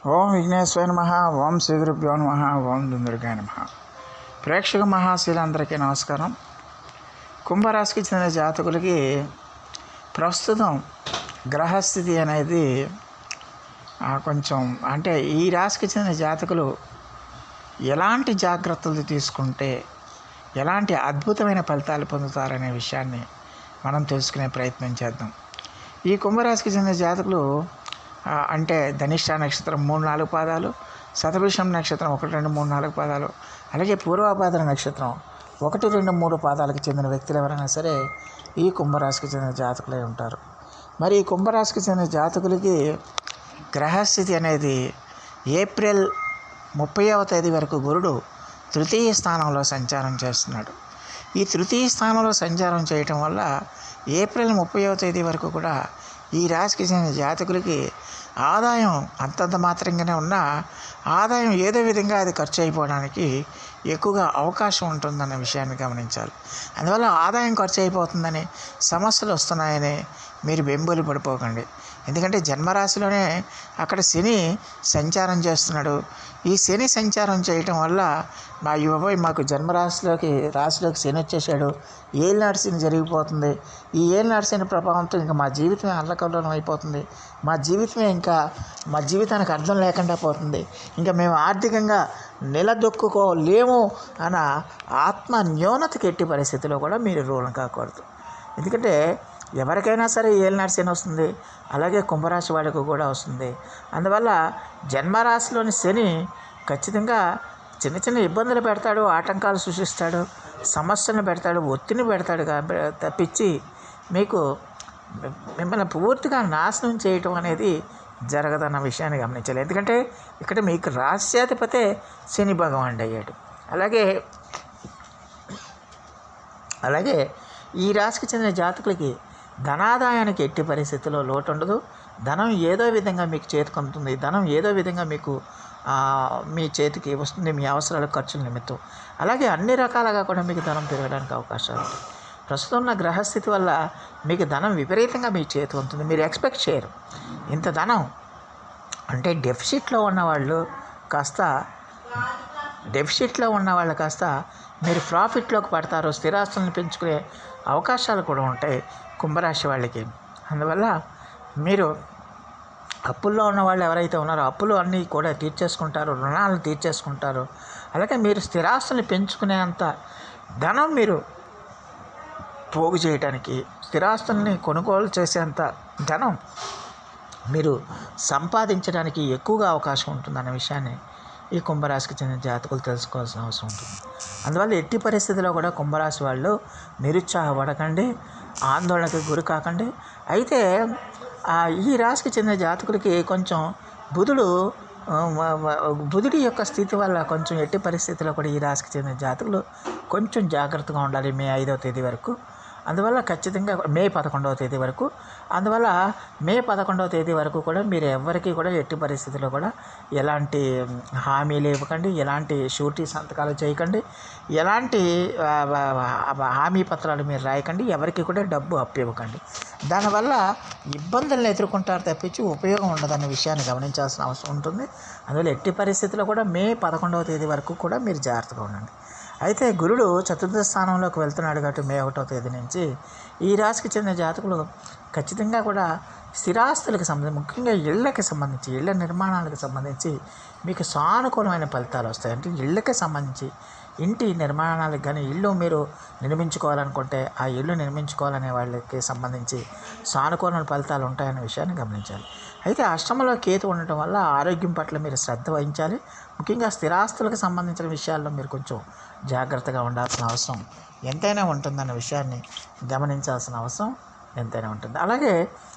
ఓం విఘ్నేశ్వర నమ ఓం శ్రీగురుభ్యో నమ ఓం దుందుడికాయ నమ ప్రేక్షక మహాశీలందరికీ నమస్కారం కుంభరాశికి చెందిన జాతకులకి ప్రస్తుతం గ్రహస్థితి అనేది ఆ, కొంచెం అంటే ఈ రాశికి చెందిన జాతకులు ఎలాంటి జాగ్రత్తలు తీసుకుంటే ఎలాంటి అద్భుతమైన ఫలితాలు పొందుతారనే విషయాన్ని మనం తెలుసుకునే ప్రయత్నం చేద్దాం ఈ కుంభరాశికి చెందిన జాతకులు ఆ, అంటే ధనిష్ట నక్షత్రం మూడు నాలుగు పాదాలు శతభిషం నక్షత్రం ఒకటి రెండు మూడు నాలుగు పాదాలు అలాగే పూర్వాపాద నక్షత్రం ఒకటి రెండు మూడు పాదాలకు చెందిన వ్యక్తులు ఎవరైనా సరే ఈ కుంభరాశికి చెందిన జాతకులై ఉంటారు మరి ఈ కుంభరాశికి చెందిన జాతకులకి గ్రహస్థితి అనేది ఏప్రిల్ ముప్పైవ తేదీ వరకు గురుడు తృతీయ స్థానంలో సంచారం చేస్తున్నాడు ఈ తృతీయ స్థానంలో సంచారం చేయటం వల్ల ఏప్రిల్ ముప్పైవ తేదీ వరకు కూడా ఈ రాశికి చెందిన జాతకులకి ఆదాయం అంతంత మాత్రంగానే ఉన్నా ఆదాయం ఏదో విధంగా అది ఖర్చు అయిపోవడానికి ఎక్కువగా అవకాశం ఉంటుందన్న విషయాన్ని గమనించాలి అందువల్ల ఆదాయం ఖర్చు అయిపోతుందని సమస్యలు వస్తున్నాయని మీరు బెంబులు పడిపోకండి ఎందుకంటే జన్మరాశిలోనే అక్కడ శని సంచారం చేస్తున్నాడు ఈ శని సంచారం చేయటం వల్ల మా యువపోయి మాకు జన్మరాశిలోకి రాశిలోకి శని వచ్చేసాడు ఏలినాడు శని జరిగిపోతుంది ఈ ఏలినాడు శని ప్రభావంతో ఇంకా మా జీవితమే అల్లకల్లోలం అయిపోతుంది మా జీవితమే ఇంకా మా జీవితానికి అర్థం లేకుండా పోతుంది ఇంకా మేము ఆర్థికంగా నిలదొక్కుకోలేము అన్న ఆత్మ న్యూనతకి ఎట్టి పరిస్థితిలో కూడా మీరు రూలం కాకూడదు ఎందుకంటే ఎవరికైనా సరే ఏలినాడు శని వస్తుంది అలాగే కుంభరాశి వాళ్ళకు కూడా వస్తుంది అందువల్ల జన్మరాశిలోని శని ఖచ్చితంగా చిన్న చిన్న ఇబ్బందులు పెడతాడు ఆటంకాలు సృష్టిస్తాడు సమస్యలను పెడతాడు ఒత్తిడిని పెడతాడు కాబట్టి తప్పించి మీకు మిమ్మల్ని పూర్తిగా నాశనం చేయటం అనేది జరగదన్న విషయాన్ని గమనించాలి ఎందుకంటే ఇక్కడ మీకు రాశ్యాధిపతే శని భగవానుడు అయ్యాడు అలాగే అలాగే ఈ రాశికి చెందిన జాతకులకి ధనాదాయానికి ఎట్టి పరిస్థితుల్లో లోటు ఉండదు ధనం ఏదో విధంగా మీకు చేతికి అందుతుంది ధనం ఏదో విధంగా మీకు ఆ, మీ చేతికి వస్తుంది మీ అవసరాల ఖర్చుల నిమిత్తం అలాగే అన్ని రకాలుగా కూడా మీకు ధనం పెరగడానికి అవకాశాలు ఉంటాయి ప్రస్తుతం ఉన్న గ్రహస్థితి వల్ల మీకు ధనం విపరీతంగా మీ చేతికి ఉంటుంది మీరు ఎక్స్పెక్ట్ చేయరు ఇంత ధనం అంటే డెఫిసిట్లో ఉన్నవాళ్ళు కాస్త డెఫిసిట్లో ఉన్న వాళ్ళు కాస్త మీరు ప్రాఫిట్లోకి పడతారు స్థిరాస్తులను పెంచుకునే అవకాశాలు కూడా ఉంటాయి కుంభరాశి వాళ్ళకి అందువల్ల మీరు అప్పుల్లో ఉన్న వాళ్ళు ఎవరైతే ఉన్నారో అప్పులు అన్నీ కూడా తీర్చేసుకుంటారు రుణాలను తీర్చేసుకుంటారు అలాగే మీరు స్థిరాస్తుల్ని పెంచుకునేంత ధనం మీరు పోగు చేయడానికి స్థిరాస్తుల్ని కొనుగోలు చేసేంత ధనం మీరు సంపాదించడానికి ఎక్కువగా అవకాశం ఉంటుందన్న విషయాన్ని ఈ కుంభరాశికి చెందిన జాతకులు తెలుసుకోవాల్సిన అవసరం ఉంటుంది అందువల్ల ఎట్టి పరిస్థితిలో కూడా కుంభరాశి వాళ్ళు నిరుత్సాహపడకండి ఆందోళనకు గురి కాకండి అయితే ఆ, ఈ రాశికి చెందిన జాతకులకి కొంచెం బుధుడు ఆ, వ- వ- బుధుడి యొక్క స్థితి వల్ల కొంచెం ఎట్టి పరిస్థితిలో కూడా ఈ రాశికి చెందిన జాతకులు కొంచెం జాగ్రత్తగా ఉండాలి మే ఐదవ తేదీ వరకు అందువల్ల ఖచ్చితంగా మే పదకొండవ తేదీ వరకు అందువల్ల మే పదకొండవ తేదీ వరకు కూడా మీరు ఎవరికి కూడా ఎట్టి పరిస్థితుల్లో కూడా ఎలాంటి మ్, హామీలు ఇవ్వకండి ఎలాంటి షూరిటీ సంతకాలు చేయకండి ఎలాంటి ఆ, ఆ, ఆ, హామీ పత్రాలు మీరు రాయకండి ఎవరికి కూడా డబ్బు అప్పు ఇవ్వకండి దానివల్ల ఇబ్బందులను ఎదుర్కొంటారు తప్పించి ఉపయోగం ఉండదన్న విషయాన్ని గమనించాల్సిన అవసరం ఉంటుంది అందువల్ల ఎట్టి పరిస్థితుల్లో కూడా మే పదకొండవ తేదీ వరకు కూడా మీరు జాగ్రత్తగా ఉండండి అయితే గురుడు చతుర్థ స్థానంలోకి వెళ్తున్నాడు కాబట్టి మే ఒకటో తేదీ నుంచి ఈ రాశికి చెందిన జాతకులు ఖచ్చితంగా కూడా స్థిరాస్తులకు సంబంధించి ముఖ్యంగా ఇళ్ళకి సంబంధించి ఇళ్ళ నిర్మాణాలకు సంబంధించి మీకు సానుకూలమైన ఫలితాలు వస్తాయి అంటే ఇళ్ళకి సంబంధించి ఇంటి నిర్మాణాలకు కానీ ఇల్లు మీరు నిర్మించుకోవాలనుకుంటే ఆ ఇల్లు నిర్మించుకోవాలనే వాళ్ళకి సంబంధించి సానుకూల ఫలితాలు ఉంటాయనే విషయాన్ని గమనించాలి అయితే అష్టమంలో కేతు ఉండటం వల్ల ఆరోగ్యం పట్ల మీరు శ్రద్ధ వహించాలి ముఖ్యంగా స్థిరాస్తులకు సంబంధించిన విషయాల్లో మీరు కొంచెం జాగ్రత్తగా ఉండాల్సిన అవసరం ఎంతైనా ఉంటుందన్న విషయాన్ని గమనించాల్సిన అవసరం ఎంతైనా ఉంటుంది అలాగే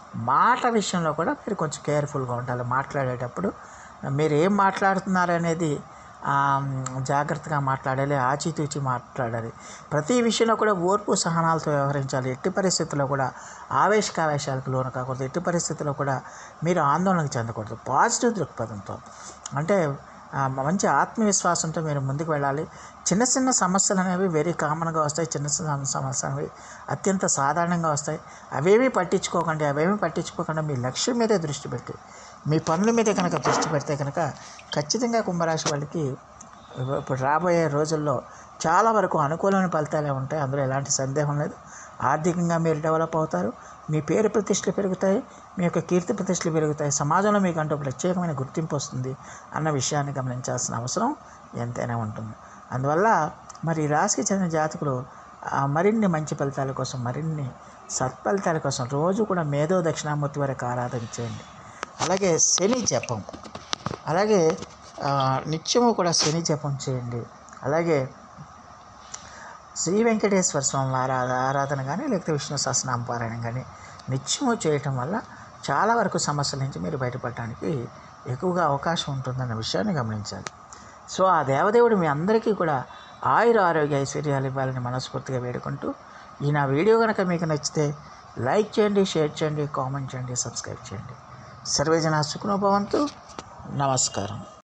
మాట విషయంలో కూడా మీరు కొంచెం కేర్ఫుల్గా ఉండాలి మాట్లాడేటప్పుడు మీరు ఏం మాట్లాడుతున్నారు అనేది ఆ, జాగ్రత్తగా మాట్లాడాలి ఆచితూచి మాట్లాడాలి ప్రతి విషయంలో కూడా ఓర్పు సహనాలతో వ్యవహరించాలి ఎట్టి పరిస్థితుల్లో కూడా ఆవేశకావేశాలకు లోను కాకూడదు ఎట్టి పరిస్థితుల్లో కూడా మీరు ఆందోళనకు చెందకూడదు పాజిటివ్ దృక్పథంతో అంటే ఆ, మంచి ఆత్మవిశ్వాసంతో మీరు ముందుకు వెళ్ళాలి చిన్న చిన్న సమస్యలు అనేవి వెరీ కామన్గా వస్తాయి చిన్న చిన్న సమస్యలు అనేవి అత్యంత సాధారణంగా వస్తాయి అవేమీ పట్టించుకోకండి అవేమీ పట్టించుకోకుండా మీ లక్ష్యం మీదే దృష్టి పెట్టి మీ పనుల మీద కనుక దృష్టి పెడితే కనుక ఖచ్చితంగా కుంభరాశి వాళ్ళకి ఇప్పుడు రాబోయే రోజుల్లో చాలా వరకు అనుకూలమైన ఫలితాలే ఉంటాయి అందులో ఎలాంటి సందేహం లేదు ఆర్థికంగా మీరు డెవలప్ అవుతారు మీ పేరు ప్రతిష్టలు పెరుగుతాయి మీ యొక్క కీర్తి ప్రతిష్టలు పెరుగుతాయి సమాజంలో మీకు అంటూ ప్రత్యేకమైన గుర్తింపు వస్తుంది అన్న విషయాన్ని గమనించాల్సిన అవసరం ఎంతైనా ఉంటుంది అందువల్ల మరి ఈ రాశికి చెందిన జాతకులు ఆ మరిన్ని మంచి ఫలితాల కోసం మరిన్ని సత్ఫలితాల కోసం రోజు కూడా మేధో దక్షిణామూర్తి వారికి ఆరాధన చేయండి అలాగే శని జపం అలాగే ఆ, నిత్యము కూడా శని జపం చేయండి అలాగే శ్రీ వెంకటేశ్వర స్వామి ఆరాధ ఆరాధన కానీ లేకపోతే విష్ణు సహస్రనామ పారాయణం కానీ నిత్యము చేయటం వల్ల చాలా వరకు సమస్యల నుంచి మీరు బయటపడటానికి ఎక్కువగా అవకాశం ఉంటుందన్న విషయాన్ని గమనించాలి సో ఆ దేవదేవుడు మీ అందరికీ కూడా ఆయుర ఆరోగ్య ఐశ్వర్యాలు ఇవ్వాలని మనస్ఫూర్తిగా వేడుకుంటూ ఈ నా వీడియో కనుక మీకు నచ్చితే లైక్ చేయండి షేర్ చేయండి కామెంట్ చేయండి సబ్స్క్రైబ్ చేయండి సర్వేజన సుఖనోభవంతు నమస్కారం